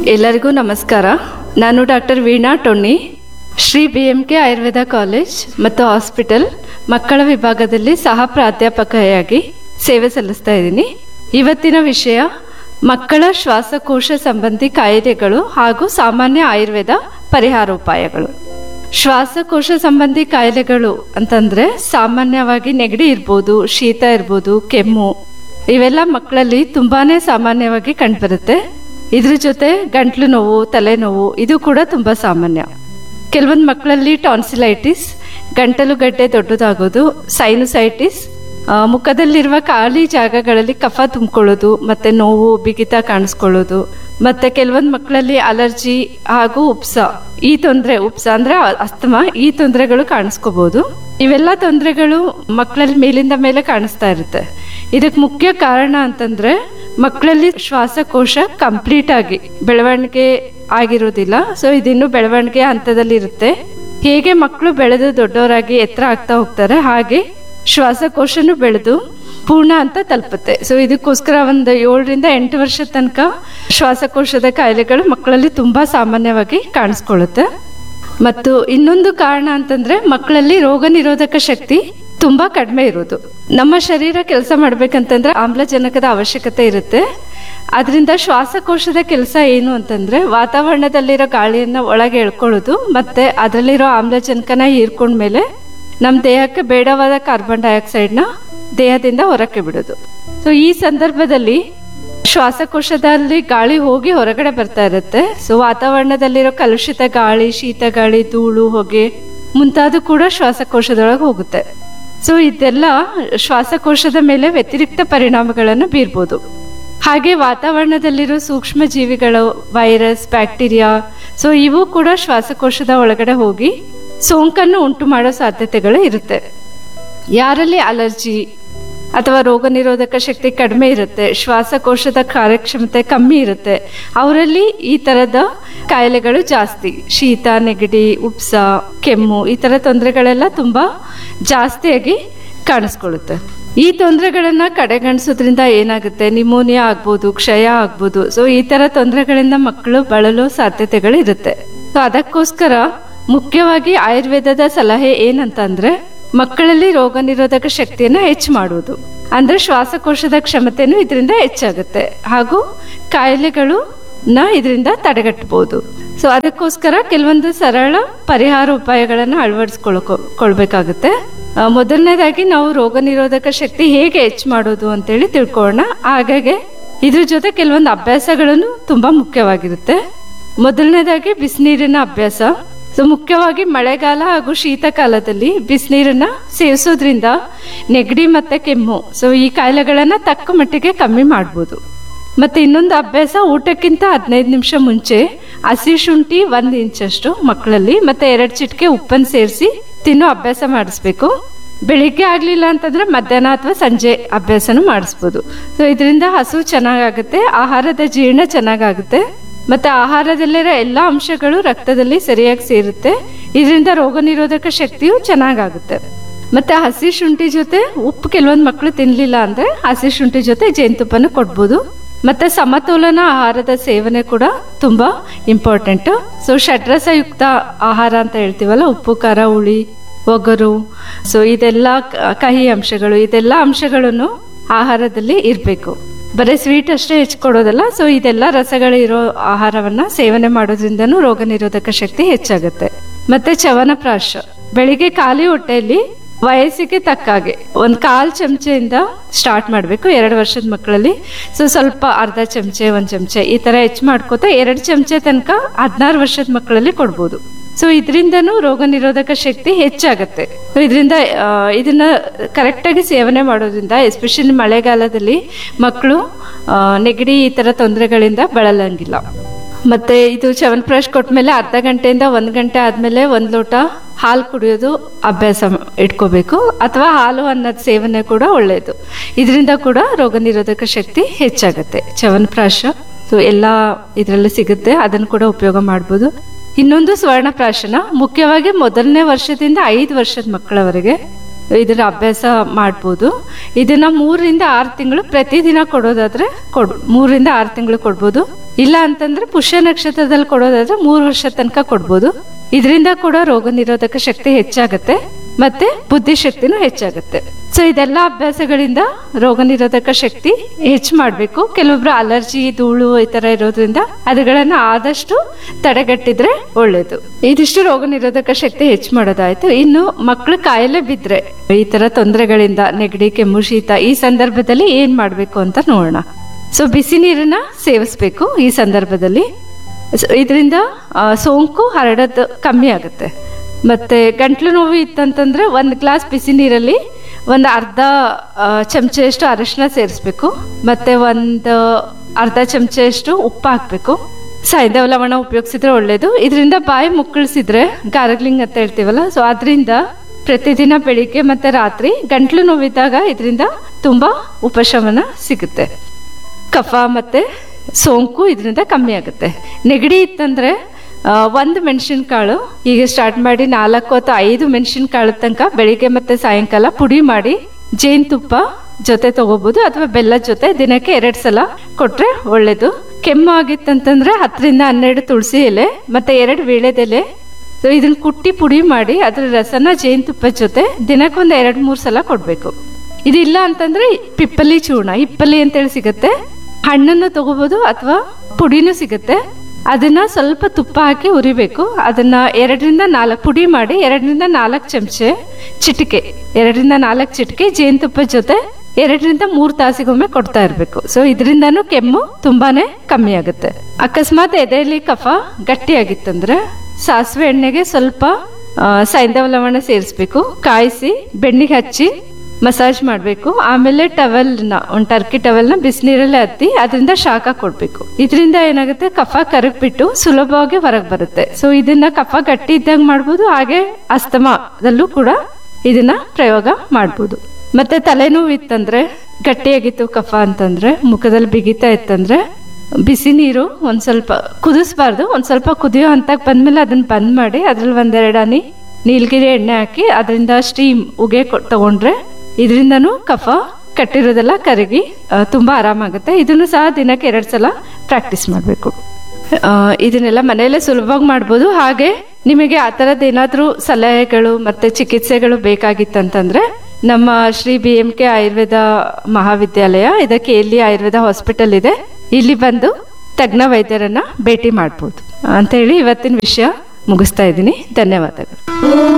ಎಲ್ಲರಿಗೂ ನಮಸ್ಕಾರ ನಾನು doctor Veena Tonni Shri B M K Ayurveda college ಮತ್ತು ಹಾಸ್ಪಿಟಲ್ ಮಕ್ಕಳ ವಿಭಾಗದಲ್ಲಿ ಸಹ ಪ್ರಾಧ್ಯಾಪಕೆಯಾಗಿ ಸೇವೆ ಸಲ್ಲಿಸ್ತಾ ಇದ್ದೀನಿ ಇವತ್ತಿನ ವಿಷಯ ಮಕ್ಕಳ ಶ್ವಾಸಕೋಶ ಸಂಬಂಧಿ ಕಾಯಿಲೆಗಳು ಹಾಗೂ ಸಾಮಾನ್ಯ ಆಯುರ್ವೇದ ಪರಿಹಾರೋಪಾಯಗಳು ಶ್ವಾಸಕೋಶ ಸಂಬಂಧಿ ಕಾಯಿಲೆಗಳು ಅಂತಂದ್ರೆ ಸಾಮಾನ್ಯವಾಗಿ ನೆಗಡಿ ಇರ್ಬೋದು ಶೀತ ಇರ್ಬೋದು ಕೆಮ್ಮು ಇವೆಲ್ಲ ಮಕ್ಕಳಲ್ಲಿ ತುಂಬಾನೇ ಸಾಮಾನ್ಯವಾಗಿ ಕಂಡುಬರುತ್ತೆ ಇದ್ರ ಜೊತೆ ಗಂಟ್ಲು ನೋವು ತಲೆನೋವು ಇದು ಕೂಡ ತುಂಬಾ ಸಾಮಾನ್ಯ ಕೆಲವೊಂದು ಮಕ್ಕಳಲ್ಲಿ ಟಾನ್ಸಿಲೈಟಿಸ್ ಗಂಟಲು ಗಡ್ಡೆ ದೊಡ್ಡದಾಗೋದು ಸೈನುಸೈಟಿಸ್ ಆ, ಮುಖದಲ್ಲಿರುವ ಖಾಲಿ ಜಾಗಗಳಲ್ಲಿ ಕಫ ತುಂಬಿಕೊಳ್ಳೋದು ಮತ್ತೆ ನೋವು ಬಿಗಿತ ಕಾಣಿಸ್ಕೊಳ್ಳೋದು ಮತ್ತೆ ಕೆಲವೊಂದು ಮಕ್ಕಳಲ್ಲಿ ಅಲರ್ಜಿ ಹಾಗೂ ಉಪ್ಸ ಈ ತೊಂದರೆ ಉಪ್ಸ ಅಂದ್ರೆ ಅಸ್ತಮ ಈ ತೊಂದರೆಗಳು ಕಾಣಿಸ್ಕೋಬಹುದು ಇವೆಲ್ಲ ತೊಂದರೆಗಳು ಮಕ್ಕಳಲ್ಲಿ ಮೇಲಿಂದ ಮೇಲೆ ಕಾಣಿಸ್ತಾ ಇರುತ್ತೆ ಇದಕ್ಕೆ ಮುಖ್ಯ ಕಾರಣ ಅಂತಂದ್ರೆ ಮಕ್ಕಳಲ್ಲಿ ಶ್ವಾಸಕೋಶ ಕಂಪ್ಲೀಟ್ ಆಗಿ ಬೆಳವಣಿಗೆ ಆಗಿರೋದಿಲ್ಲ ಸೊ ಇದಿನ್ನು ಬೆಳವಣಿಗೆ ಹಂತದಲ್ಲಿ ಇರುತ್ತೆ ಹೇಗೆ ಮಕ್ಕಳು ಬೆಳೆದು ದೊಡ್ಡವರಾಗಿ ಎತ್ತರ ಆಗ್ತಾ ಹೋಗ್ತಾರೆ ಹಾಗೆ ಶ್ವಾಸಕೋಶನು ಬೆಳೆದು ಪೂರ್ಣ ಅಂತ ತಲುಪುತ್ತೆ ಸೊ ಇದಕ್ಕೋಸ್ಕರ ಒಂದು ಏಳರಿಂದ ಎಂಟು ವರ್ಷದ ತನಕ ಶ್ವಾಸಕೋಶದ ಕಾಯಿಲೆಗಳು ಮಕ್ಕಳಲ್ಲಿ ತುಂಬಾ ಸಾಮಾನ್ಯವಾಗಿ ಕಾಣಿಸ್ಕೊಳ್ಳುತ್ತೆ ಮತ್ತು ಇನ್ನೊಂದು ಕಾರಣ ಅಂತಂದ್ರೆ ಮಕ್ಕಳಲ್ಲಿ ರೋಗ ನಿರೋಧಕ ಶಕ್ತಿ ತುಂಬಾ ಕಡಿಮೆ ಇರೋದು ನಮ್ಮ ಶರೀರ ಕೆಲಸ ಮಾಡ್ಬೇಕಂತಂದ್ರೆ ಆಮ್ಲಜನಕದ ಅವಶ್ಯಕತೆ ಇರುತ್ತೆ ಅದರಿಂದ ಶ್ವಾಸಕೋಶದ ಕೆಲಸ ಏನು ಅಂತಂದ್ರೆ ವಾತಾವರಣದಲ್ಲಿರೋ ಗಾಳಿಯನ್ನ ಒಳಗೆ ಎಳ್ಕೊಳ್ಳೋದು ಮತ್ತೆ ಅದರಲ್ಲಿರೋ ಆಮ್ಲಜನಕನ ಹೀರ್ಕೊಂಡ್ಮೇಲೆ ನಮ್ಮ ದೇಹಕ್ಕೆ ಬೇಡವಾದ ಕಾರ್ಬನ್ ಡೈಆಕ್ಸೈಡ್ನ ದೇಹದಿಂದ ಹೊರಕ್ಕೆ ಬಿಡೋದು ಸೊ ಈ ಸಂದರ್ಭದಲ್ಲಿ ಶ್ವಾಸಕೋಶದಲ್ಲಿ ಗಾಳಿ ಹೋಗಿ ಹೊರಗಡೆ ಬರ್ತಾ ಇರುತ್ತೆ ಸೊ ವಾತಾವರಣದಲ್ಲಿರೋ ಕಲುಷಿತ ಗಾಳಿ ಶೀತ ಗಾಳಿ ಧೂಳು ಹೊಗೆ ಮುಂತಾದ ಕೂಡ ಶ್ವಾಸಕೋಶದೊಳಗೆ ಹೋಗುತ್ತೆ ಸೊ ಇದೆಲ್ಲ ಶ್ವಾಸಕೋಶದ ಮೇಲೆ ವ್ಯತಿರಿಕ್ತ ಪರಿಣಾಮಗಳನ್ನು ಬೀರ್ಬೋದು ಹಾಗೆ ವಾತಾವರಣದಲ್ಲಿರೋ ಸೂಕ್ಷ್ಮ ಜೀವಿಗಳು ವೈರಸ್ ಬ್ಯಾಕ್ಟೀರಿಯಾ ಸೊ ಇವು ಕೂಡ ಶ್ವಾಸಕೋಶದ ಒಳಗಡೆ ಹೋಗಿ ಸೋಂಕನ್ನು ಉಂಟು ಮಾಡೋ ಸಾಧ್ಯತೆಗಳು ಇರುತ್ತೆ ಯಾರಲ್ಲಿ ಅಲರ್ಜಿ ಅಥವಾ ರೋಗ ನಿರೋಧಕ ಶಕ್ತಿ ಕಡಿಮೆ ಇರುತ್ತೆ ಶ್ವಾಸಕೋಶದ ಕಾರ್ಯಕ್ಷಮತೆ ಕಮ್ಮಿ ಇರುತ್ತೆ ಅವರಲ್ಲಿ ಈ ತರದ ಕಾಯಿಲೆಗಳು ಜಾಸ್ತಿ ಶೀತ ನೆಗಡಿ ಉಪ್ಸ ಕೆಮ್ಮು ಈ ತರ ತೊಂದರೆಗಳೆಲ್ಲ ತುಂಬಾ ಜಾಸ್ತಿಯಾಗಿ ಕಾಣಿಸ್ಕೊಳ್ಳುತ್ತೆ ಈ ತೊಂದರೆಗಳನ್ನ ಕಡೆಗಣಿಸೋದ್ರಿಂದ ಏನಾಗುತ್ತೆ ನಿಮೋನಿಯಾ ಆಗ್ಬೋದು ಕ್ಷಯ ಆಗ್ಬೋದು ಸೊ ಈ ತರ ತೊಂದರೆಗಳಿಂದ ಮಕ್ಕಳು ಬಳಲೋ ಸಾಧ್ಯತೆಗಳು ಇರುತ್ತೆ ಸೊ ಅದಕ್ಕೋಸ್ಕರ ಮುಖ್ಯವಾಗಿ ಆಯುರ್ವೇದದ ಸಲಹೆ ಏನಂತಂದ್ರೆ ಮಕ್ಕಳಲ್ಲಿ ರೋಗ ನಿರೋಧಕ ಶಕ್ತಿಯನ್ನ ಹೆಚ್ಚು ಮಾಡುವುದು ಅಂದ್ರೆ ಶ್ವಾಸಕೋಶದ ಕ್ಷಮತೆನೂ ಇದರಿಂದ ಹೆಚ್ಚಾಗುತ್ತೆ ಹಾಗೂ ಕಾಯಿಲೆಗಳು ನ ಇದರಿಂದ ತಡೆಗಟ್ಟಬಹುದು ಸೊ ಅದಕ್ಕೋಸ್ಕರ ಕೆಲವೊಂದು ಸರಳ ಪರಿಹಾರ ಉಪಾಯಗಳನ್ನ ಅಳವಡಿಸ್ಕೊಳ್ಕೊಳ್ಬೇಕಾಗುತ್ತೆ ಆ, ಮೊದಲನೇದಾಗಿ ನಾವು ರೋಗ ನಿರೋಧಕ ಶಕ್ತಿ ಹೇಗೆ ಹೆಚ್ಚು ಮಾಡೋದು ಅಂತೇಳಿ ತಿಳ್ಕೊಳ್ಳೋಣ ಹಾಗಾಗಿ ಇದ್ರ ಜೊತೆ ಕೆಲವೊಂದು ಅಭ್ಯಾಸಗಳನ್ನು ತುಂಬಾ ಮುಖ್ಯವಾಗಿರುತ್ತೆ ಮೊದಲನೇದಾಗಿ ಬಿಸಿನೀರಿನ ಅಭ್ಯಾಸ ಸೊ ಮುಖ್ಯವಾಗಿ ಮಳೆಗಾಲ ಹಾಗೂ ಶೀತಕಾಲದಲ್ಲಿ ಬಿಸಿನೀರನ್ನ ಸೇವಿಸೋದ್ರಿಂದ ನೆಗಡಿ ಮತ್ತೆ ಕೆಮ್ಮು ಸೊ ಈ ಕಾಯಿಲೆಗಳನ್ನ ತಕ್ಕ ಮಟ್ಟಿಗೆ ಕಮ್ಮಿ ಮಾಡ್ಬೋದು ಮತ್ತೆ ಇನ್ನೊಂದು ಅಭ್ಯಾಸ ಊಟಕ್ಕಿಂತ ಹದಿನೈದು ನಿಮಿಷ ಮುಂಚೆ ಹಸಿ ಶುಂಠಿ ಒಂದ್ ಇಂಚಷ್ಟು ಮಕ್ಕಳಲ್ಲಿ ಮತ್ತೆ ಎರಡು ಚಿಟಿಕೆ ಉಪ್ಪನ್ನು ಸೇರಿಸಿ ತಿನ್ನೋ ಅಭ್ಯಾಸ ಮಾಡಿಸ್ಬೇಕು ಬೆಳಿಗ್ಗೆ ಆಗ್ಲಿಲ್ಲ ಅಂತಂದ್ರೆ ಮಧ್ಯಾಹ್ನ ಅಥವಾ ಸಂಜೆ ಅಭ್ಯಾಸನೂ ಮಾಡಿಸ್ಬೋದು ಸೊ ಇದರಿಂದ ಹಸು ಚೆನ್ನಾಗಾಗುತ್ತೆ ಆಹಾರದ ಜೀರ್ಣ ಚೆನ್ನಾಗಾಗುತ್ತೆ ಮತ್ತೆ ಆಹಾರದಲ್ಲಿರೋ ಎಲ್ಲಾ ಅಂಶಗಳು ರಕ್ತದಲ್ಲಿ ಸರಿಯಾಗಿ ಸೇರುತ್ತೆ ಇದರಿಂದ ರೋಗ ನಿರೋಧಕ ಶಕ್ತಿಯು ಚೆನ್ನಾಗಾಗುತ್ತೆ ಮತ್ತೆ ಹಸಿ ಶುಂಠಿ ಜೊತೆ ಉಪ್ಪು ಕೆಲವೊಂದು ಮಕ್ಕಳು ತಿನ್ಲಿಲ್ಲ ಅಂದ್ರೆ ಹಸಿ ಶುಂಠಿ ಜೊತೆ ಜೇನುತುಪ್ಪನ ಕೊಡ್ಬೋದು ಮತ್ತೆ ಸಮತೋಲನ ಆಹಾರದ ಸೇವನೆ ಕೂಡ ತುಂಬಾ ಇಂಪಾರ್ಟೆಂಟ್ ಸೊ ಷಡ್ರಸಯುಕ್ತ ಆಹಾರ ಅಂತ ಹೇಳ್ತೀವಲ್ಲ ಉಪ್ಪು ಖಾರ ಹುಳಿ ಒಗರು ಸೊ ಇದೆಲ್ಲ ಕ- ಕಹಿ ಅಂಶಗಳು ಇದೆಲ್ಲ ಅಂಶಗಳನ್ನು ಆಹಾರದಲ್ಲಿ ಇರಬೇಕು ಬರೀ ಸ್ವೀಟ್ ಅಷ್ಟೇ ಹೆಚ್ಚಿಕೊಡೋದಲ್ಲ ಸೊ ಇದೆಲ್ಲ ರಸಗಳಿರೋ ಆಹಾರವನ್ನ ಸೇವನೆ ಮಾಡೋದ್ರಿಂದನೂ ರೋಗ ನಿರೋಧಕ ಶಕ್ತಿ ಹೆಚ್ಚಾಗುತ್ತೆ ಮತ್ತೆ ಚವನಪ್ರಾಶ ಬೆಳಿಗ್ಗೆ ಖಾಲಿ ಹೊಟ್ಟೆಯಲ್ಲಿ ವಯಸ್ಸಿಗೆ ತಕ್ಕ ಹಾಗೆ ಒಂದ್ ಕಾಲ್ ಚಮಚೆಯಿಂದ ಸ್ಟಾರ್ಟ್ ಮಾಡಬೇಕು ಎರಡು ವರ್ಷದ ಮಕ್ಕಳಲ್ಲಿ ಸೊ ಸ್ವಲ್ಪ ಅರ್ಧ ಚಮಚೆ ಒಂದ್ ಚಮಚೆ ಈ ತರ ಹೆಚ್ಚು ಮಾಡ್ಕೋತಾ ಎರಡು ಚಮಚೆ ತನಕ ಹದಿನಾರು ವರ್ಷದ ಮಕ್ಕಳಲ್ಲಿ ಕೊಡ್ಬೋದು ಸೊ ಇದರಿಂದನೂ ರೋಗ ನಿರೋಧಕ ಶಕ್ತಿ ಹೆಚ್ಚಾಗತ್ತೆ ಇದರಿಂದ ಇದನ್ನ ಕರೆಕ್ಟಾಗಿ ಸೇವನೆ ಮಾಡೋದ್ರಿಂದ ಎಸ್ಪೆಷಲಿ ಮಳೆಗಾಲದಲ್ಲಿ ಮಕ್ಕಳು ಆ, ನೆಗಡಿ ಈ ತರ ತೊಂದರೆಗಳಿಂದ ಬಳಲಂಗಿಲ್ಲ ಮತ್ತೆ ಇದು ಚವನ್ಪ್ರಾಶ್ ಕೊಟ್ಮೇಲೆ ಅರ್ಧ ಗಂಟೆಯಿಂದ ಒಂದ್ ಗಂಟೆ ಆದ್ಮೇಲೆ ಒಂದ್ ಲೋಟ ಹಾಲು ಕುಡಿಯೋದು ಅಭ್ಯಾಸ ಮ- ಇಟ್ಕೋಬೇಕು ಅಥವಾ ಹಾಲು ಅನ್ನದ ಸೇವನೆ ಕೂಡ ಒಳ್ಳೆಯದು ಇದರಿಂದ ಕೂಡ ರೋಗ ನಿರೋಧಕ ಶಕ್ತಿ ಹೆಚ್ಚಾಗುತ್ತೆ ಚವನ್ಪ್ರಾಶ ಸೊ ಎಲ್ಲ ಇದರಲ್ಲಿ ಸಿಗುತ್ತೆ ಅದನ್ನು ಕೂಡ ಉಪಯೋಗ ಮಾಡ್ಬೋದು ಇನ್ನೊಂದು ಸ್ವರ್ಣಪ್ರಾಶನ ಮುಖ್ಯವಾಗಿ ಮೊದಲನೇ ವರ್ಷದಿಂದ ಐದು ವರ್ಷದ ಮಕ್ಕಳವರೆಗೆ ಇದರ ಅಭ್ಯಾಸ ಮಾಡ್ಬೋದು ಇದನ್ನ ಮೂರರಿಂದ ಆರು ತಿಂಗಳು ಪ್ರತಿದಿನ ಕೊಡೋದಾದ್ರೆ ಕೊಡ್ ಮೂರರಿಂದ ಆರು ತಿಂಗಳು ಕೊಡ್ಬೋದು ಇಲ್ಲ ಅಂತಂದ್ರೆ ಪುಷ್ಯ ನಕ್ಷತ್ರದಲ್ಲಿ ಕೊಡೋದಾದ್ರೆ ಮೂರು ವರ್ಷ ತನಕ ಕೊಡ್ಬೋದು ಇದರಿಂದ ಕೂಡ ರೋಗ ನಿರೋಧಕ ಶಕ್ತಿ ಹೆಚ್ಚಾಗುತ್ತೆ ಮತ್ತೆ ಬುದ್ಧಿಶಕ್ತಿನೂ ಹೆಚ್ಚಾಗುತ್ತೆ ಸೊ ಇದೆಲ್ಲ ಅಭ್ಯಾಸಗಳಿಂದ ರೋಗ ನಿರೋಧಕ ಶಕ್ತಿ ಹೆಚ್ಚು ಮಾಡಬೇಕು ಕೆಲವೊಬ್ರು ಅಲರ್ಜಿ ಧೂಳು ಈ ತರ ಇರೋದ್ರಿಂದ ಅದುಗಳನ್ನ ಆದಷ್ಟು ತಡೆಗಟ್ಟಿದ್ರೆ ಒಳ್ಳೇದು ಇದಿಷ್ಟು ರೋಗ ನಿರೋಧಕ ಶಕ್ತಿ ಹೆಚ್ಚು ಮಾಡೋದಾಯ್ತು ಇನ್ನು ಮಕ್ಕಳು ಕಾಯಿಲೆ ಬಿದ್ರೆ ಈ ತರ ತೊಂದರೆಗಳಿಂದ ನೆಗಡಿ ಕೆಮ್ಮು ಶೀತ ಈ ಸಂದರ್ಭದಲ್ಲಿ ಏನ್ ಮಾಡ್ಬೇಕು ಅಂತ ನೋಡೋಣ ಸೊ ಬಿಸಿ ನೀರನ್ನ ಸೇವಿಸ್ಬೇಕು ಈ ಸಂದರ್ಭದಲ್ಲಿ ಇದರಿಂದ ಸೋಂಕು ಹರಡೋದು ಕಮ್ಮಿ ಆಗುತ್ತೆ ಮತ್ತೆ ಗಂಟ್ಲು ನೋವು ಇತ್ತಂತಂದ್ರೆ ಒಂದು ಗ್ಲಾಸ್ ಬಿಸಿ ನೀರಲ್ಲಿ ಒಂದು ಅರ್ಧ ಆ, ಚಮಚೆಯಷ್ಟು ಅರಿಶಿನ ಸೇರಿಸ್ಬೇಕು ಮತ್ತೆ ಒಂದು ಅರ್ಧ ಚಮಚೆಯಷ್ಟು ಉಪ್ಪು ಹಾಕ್ಬೇಕು ಸಾಯ್ದವ ಲವಣ ಉಪಯೋಗಿಸಿದ್ರೆ ಒಳ್ಳೇದು ಇದರಿಂದ ಬಾಯಿ ಮುಕ್ಕಳಿಸಿದ್ರೆ ಗಾರ್ಗ್ಲಿಂಗ್ ಅಂತ ಹೇಳ್ತೀವಲ್ಲ ಸೊ ಅದರಿಂದ ಪ್ರತಿದಿನ ಬೆಳಿಗ್ಗೆ ಮತ್ತೆ ರಾತ್ರಿ ಗಂಟ್ಲು ನೋವಿದ್ದಾಗ ಇದರಿಂದ ತುಂಬಾ ಉಪಶಮನ ಸಿಗುತ್ತೆ ಕಫ ಮತ್ತೆ ಸೋಂಕು ಇದರಿಂದ ಕಮ್ಮಿ ಆಗುತ್ತೆ ನೆಗಡಿ ಇತ್ತಂದ್ರೆ ಆ, ಒಂದು ಮೆಣಸಿನಕಾಳು ಈಗ ಸ್ಟಾರ್ಟ್ ಮಾಡಿ ನಾಲ್ಕು ಅಥವಾ ಐದು ಮೆಣಸಿನಕಾಳು ತನಕ ಬೆಳಿಗ್ಗೆ ಮತ್ತೆ ಸಾಯಂಕಾಲ ಪುಡಿ ಮಾಡಿ ಜೇನುತುಪ್ಪ ಜೊತೆ ತಗೋಬಹುದು ಅಥವಾ ಬೆಲ್ಲದ ಜೊತೆ ದಿನಕ್ಕೆ ಎರಡ್ ಸಲ ಕೊಟ್ರೆ ಒಳ್ಳೇದು ಕೆಮ್ಮು ಆಗಿತ್ತಂತಂದ್ರೆ ಹತ್ತರಿಂದ ಹನ್ನೆರಡು ತುಳಸಿ ಎಲೆ ಮತ್ತೆ ಎರಡು ವೀಳ್ಯದೆಲೆ ಸೊ ಇದನ್ನ ಕುಟ್ಟಿ ಪುಡಿ ಮಾಡಿ ಅದ್ರ ರಸನ ಜೇನುತುಪ್ಪದ ಜೊತೆ ದಿನಕ್ಕೊಂದು ಎರಡ್ ಮೂರ್ ಸಲ ಕೊಡ್ಬೇಕು ಇದಿಲ್ಲ ಅಂತಂದ್ರೆ ಪಿಪ್ಪಲಿ ಚೂರ್ಣ ಹಿಪ್ಪಲಿ ಅಂತೇಳಿ ಸಿಗುತ್ತೆ ಹಣ್ಣನ್ನು ತಗೋಬಹುದು ಅಥವಾ ಪುಡಿನೂ ಸಿಗುತ್ತೆ ಅದನ್ನ ಸ್ವಲ್ಪ ತುಪ್ಪ ಹಾಕಿ ಉರಿಬೇಕು ಅದನ್ನ ಎರಡರಿಂದ ನಾಲ್ಕು ಪುಡಿ ಮಾಡಿ ಎರಡರಿಂದ ನಾಲ್ಕು ಚಮಚೆ ಚಿಟಿಕೆ ಎರಡರಿಂದ ನಾಲ್ಕು ಚಿಟಿಕೆ ಜೇನುತುಪ್ಪದ ಜೊತೆ ಎರಡರಿಂದ ಮೂರು ತಾಸಿಗೊಮ್ಮೆ ಕೊಡ್ತಾ ಇರಬೇಕು ಸೊ ಇದರಿಂದನೂ ಕೆಮ್ಮು ತುಂಬಾನೇ ಕಮ್ಮಿ ಆಗುತ್ತೆ ಅಕಸ್ಮಾತ್ ಎದೆಯಲ್ಲಿ ಕಫ ಗಟ್ಟಿಯಾಗಿತ್ತಂದ್ರೆ ಸಾಸಿವೆ ಎಣ್ಣೆಗೆ ಸ್ವಲ್ಪ ಆ, ಸೈಂಧವ ಲವಣ ಸೇರಿಸ್ಬೇಕು ಕಾಯಿಸಿ ಬೆಣ್ಣಿಗೆ ಹಚ್ಚಿ ಮಸಾಜ್ ಮಾಡಬೇಕು ಆಮೇಲೆ ಟವೆಲ್ನ ಒಂದು ಟರ್ಕಿ ಟವೆಲ್ನ ಬಿಸಿನೀರಲ್ಲಿ ಹತ್ತಿ ಅದರಿಂದ ಶಾಖ ಕೊಡಬೇಕು ಇದರಿಂದ ಏನಾಗುತ್ತೆ ಕಫ ಕರಗ್ಬಿಟ್ಟು ಸುಲಭವಾಗಿ ಹೊರಗೆ ಬರುತ್ತೆ ಸೊ ಇದನ್ನ ಕಫ ಗಟ್ಟಿ ಇದ್ದಾಗ ಮಾಡ್ಬೋದು ಹಾಗೆ ಅಸ್ತಮಾದಲ್ಲೂ ಕೂಡ ಇದನ್ನ ಪ್ರಯೋಗ ಮಾಡ್ಬೋದು ಮತ್ತೆ ತಲೆನೋವು ಇತ್ತಂದ್ರೆ ಗಟ್ಟಿಯಾಗಿತ್ತು ಕಫ ಅಂತಂದ್ರೆ ಮುಖದಲ್ಲಿ ಬಿಗಿತಾ ಇತ್ತಂದ್ರೆ ಬಿಸಿ ನೀರು ಒಂದ್ ಸ್ವಲ್ಪ ಕುದಿಸ್ಬಾರ್ದು ಒಂದ್ ಸ್ವಲ್ಪ ಕುದಿಯೋ ಹಂತಕ್ಕೆ ಬಂದ್ಮೇಲೆ ಅದನ್ನ ಬಂದ್ ಮಾಡಿ ಅದ್ರಲ್ಲಿ ಒಂದೆರಡು ಹನಿ ನೀಲಗಿರಿ ಎಣ್ಣೆ ಹಾಕಿ ಅದರಿಂದ ಸ್ಟೀಮ್ ಉಗೆ ಕೊ- ತಗೊಂಡ್ರೆ ಇದರಿಂದನೂ ಕಫ ಕಟ್ಟಿರೋದೆಲ್ಲ ಕರಗಿ ಆ, ತುಂಬಾ ಆರಾಮಾಗುತ್ತೆ ಇದನ್ನು ಸಹ ದಿನಕ್ಕೆ ಎರಡು ಸಲ ಪ್ರಾಕ್ಟೀಸ್ ಮಾಡಬೇಕು ಇದನ್ನೆಲ್ಲ ಮನೆಯಲ್ಲೇ ಸುಲಭವಾಗಿ ಮಾಡ್ಬೋದು ಹಾಗೆ ನಿಮಗೆ ಆ ಥರದ್ದು ಏನಾದರೂ ಸಲಹೆಗಳು ಮತ್ತೆ ಚಿಕಿತ್ಸೆಗಳು ಬೇಕಾಗಿತ್ತಂತಂದ್ರೆ ನಮ್ಮ Shri B M K Ayurveda Mahavidyalaya ಇದಕ್ಕೆ ಎಲ್ಲಿ ಆಯುರ್ವೇದ ಹಾಸ್ಪಿಟಲ್ ಇದೆ ಇಲ್ಲಿ ಬಂದು ತಜ್ಞ ವೈದ್ಯರನ್ನ ಭೇಟಿ ಮಾಡ್ಬೋದು ಅಂತ ಹೇಳಿ ಇವತ್ತಿನ ವಿಷಯ ಮುಗಿಸ್ತಾ ಇದ್ದೀನಿ ಧನ್ಯವಾದಗಳು